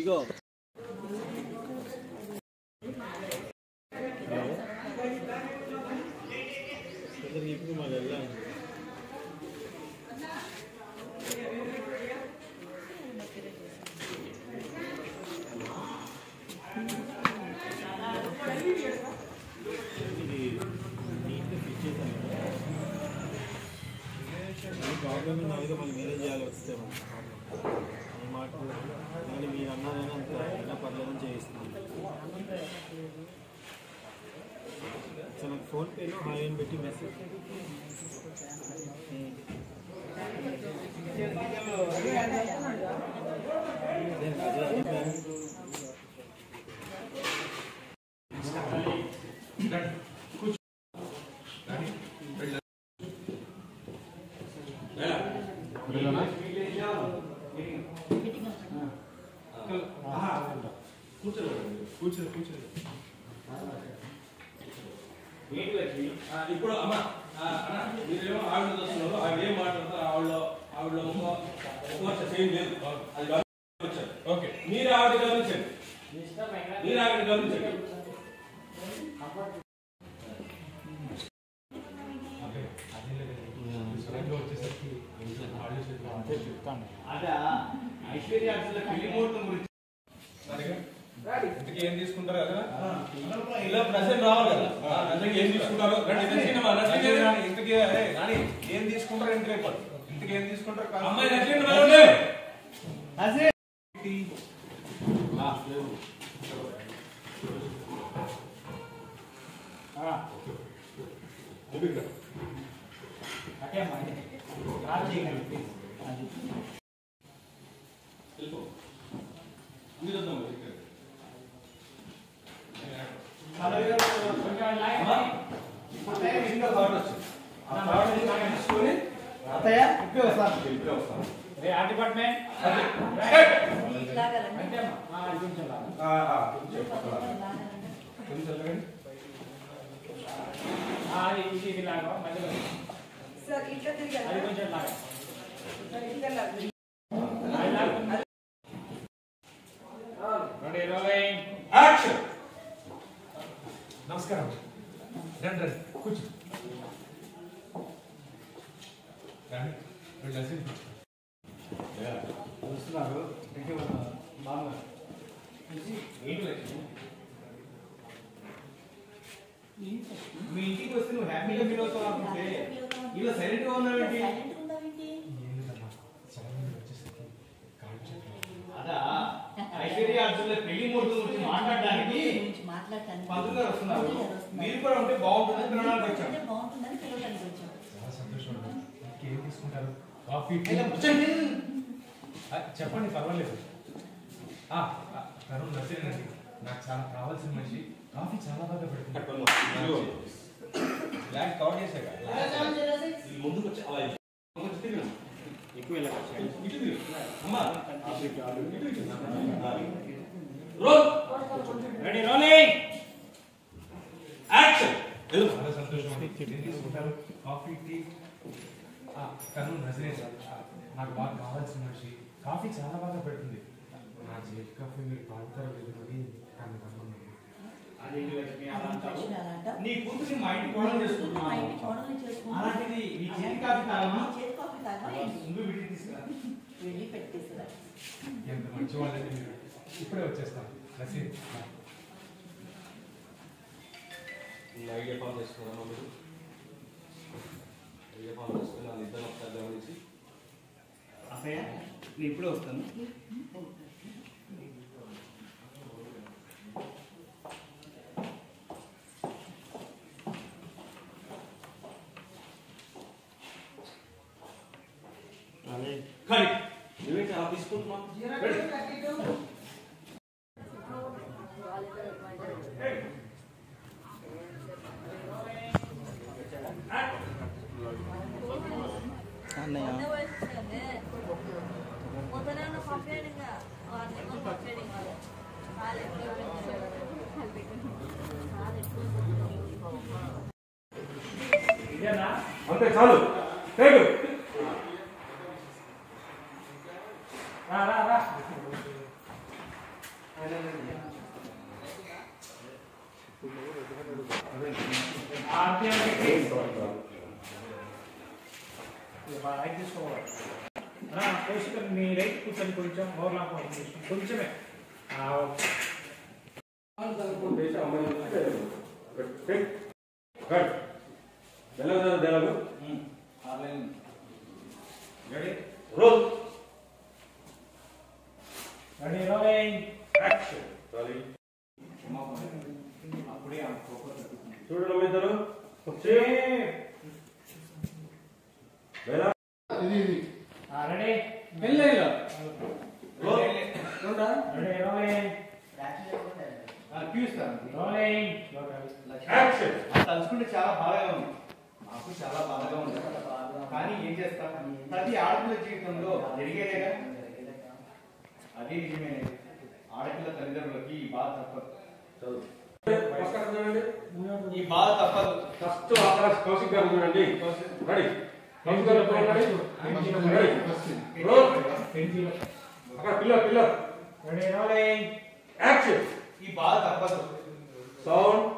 ఇదిగో ఇప్పుడు మాకు వెళ్ళాలి ఇది నీట్గా ఫిట్ చేశాను ప్రాబ్లమ్ నాలుగు మళ్ళీ మీరే చేయాలి వస్తే ఈ మాట మళ్ళీ మీరు అన్నారైనా అంత అయినా పర్లేదని చేయిస్తున్నాను సో నాకు ఫోన్పేలో హాయ్ అని పెట్టి మెసేజ్ కూర్చో కూర్చో ఏంటి లక్ష్మి ఆ, ఇప్పుడు అమ్మ ఆ, అన్న, మీరేమో ఆవిడ చూస్తున్నారు ఆవిడ ఏం మాట్లాడతారు ఆవిడ ఆవిడ ఒక ఒక వర్ష సేమ్ లేదు అది గమనించారు ఓకే మీరు ఆవిడ గమనించండి మీరు ఆవిడ గమనించండి అదే అదే లేదు సడన్గా వచ్చేసరికి వాళ్ళు అంతే చెప్తాను అదా ఐశ్వర్య పెళ్లి ముహూర్తం గురించి సరిగా ఇంతకీ ఏం తీసుకుంటారు కదా ఇలా ప్రజెంట్ రావాలి కదా ఆ, ప్రజెంట్ ఏం తీసుకుంటారో రండి ఇద్దరు సినిమా నచ్చింది కదా? ఇంతకీ అరే నాని ఏం తీసుకుంటారు ఇంటికి అయిపోదు ఇంతకీ ఏం తీసుకుంటారు కాదు. అమ్మాయి నచ్చింది వెళ్ళండి వెళ్ళిపో. మీరు వద్దాం మరి ఇక్కడ. అమ్మా, ఇప్పుడు ఇంట్లో కార్డు వచ్చింది. ఆ కార్డు తీసుకొని అత్తయ్య ఇప్పుడే వస్తాను ఇప్పుడే వస్తాను. ఆ డిపార్ట్మెంట్ ఆ, ఆ, కొంచెం పక్కన. కొంచెం వెళ్ళండి. సార్ ఇట్లా తిరగాలి సార్ ఇట్లా లాగా. యాక్షన్ నమస్కారం రండి రండి కూర్చో రండి రెండు లసిన్ వస్తున్నారు బాగున్నారు ఏంటి లక్ష్మి మీ ఇంటికి వస్తే నువ్వు హ్యాపీగా ఫీల్ అవుతావు అనుకుంటే ఇలా సైలెంట్ గా ఉన్నావేంటి ఏంటమ్మా సడన్గా వచ్చేసరికి కాళ్ళు చేతులు అదా ఐశ్వర్య అర్జున్ల పెళ్లి ముహూర్తం గురించి మాట్లాడడానికి పంతులు గారు వస్తున్నారు మీరు కూడా ఉంటే బాగుంటుంది తినడానికి వచ్చాం చాలా సంతోషం అండి ఇంకేం తీసుకుంటారు కాఫీ టీ అయితే కూర్చోండి. ఆ, చెప్పండి పర్వాలేదు ఆ, ఆ, తరుణ్ నసీర్ అండి నాకు చాలా కావాల్సిన మనిషి కాఫీ చాలా బాగా పెడుతుంది బ్లాక్ కవర్ చేశాక ఇది ముందుకు వచ్చి అలా ఇటు. ముందుకు వచ్చి తిరిగి. ఎక్కువ వెళ్ళకండి. ఇటు తిరిగి. అమ్మా ఇటు ఇటు. రోల్ రెడీ రోలింగ్ యాక్షన్ వెళ్ళు. చాలా సంతోషం అండి ఏం తీసుకుంటారు కాఫీ టీ ఆ, తను నజరే నాకు బాగా కావాల్సిన మనిషి కాఫీ చాలా బాగా పెడుతుంది నా చేతి కాఫీ మీరు తాగుతారో లేదో అని కానీ కనుక్కున్నాను అదేంటి లక్ష్మి అలా అంటావు? నీ కూతుర్ని మా ఇంటికి కోడలు చేసుకుంటున్నాను అలాంటిది నీ చేతి కాఫీ తాగమా ముందు విడి తీసుకురా ఎంత మంచి వాళ్ళండి మీరు ఇప్పుడే వచ్చేస్తాను నసీర్ ఐడియా ఫామ్ చేసుకున్నామా మీరు ఐడియా ఫామ్ చేసుకుని వాళ్ళ ఇద్దరు ఒకసారి గమనించి అత్తయ్య నేను ఇప్పుడే వస్తాను కానీ నువ్వేంటి అలా తీసుకుంటున్నావు అన్నయ్య మొదలైన కంప్లైంట్ వాటిని కంప్లైంట్ వాళ్ళు ఎక్కువ అంతే చాలు టేకు లైట్ తీసుకోవాలి అలా కోసుకొని మీ రైట్ కూర్చొని కొంచెం ఓవర్లాప్ అవుతుంది కొంచెమే ఆ, ఓకే. రోల్ రెడీ రోలింగ్ అప్పుడే ఆ ఫోకస్ తగ్గుతుంది. చూడడం ఇద్దరు ఆ, రెడీ పెళ్ళైనా రోల్ రెడీ రోలింగ్ చూస్తాను రోలింగ్ యాక్షన్ అది తలుచుకుంటే చాలా బాధగా ఉంది నాకు చాలా బాధగా ఉంది కానీ ఏం చేస్తాం ప్రతి ఆడపిల్ల జీవితంలో జరిగేదేగా అది నిజమే ఆడపిల్ల తల్లిదండ్రులకి ఈ బాధ తప్పదు ఈ బాధ తప్పదు ఫస్ట్ ఆకాశ్ కౌశిక్ గారు చూడండి రెడీ కౌశిక్ గారు ఎప్పుడు రెడీ రెడీ రోల్ అక్కడ pillar pillar ready rolling action ఈ బాధ తప్పదు సౌండ్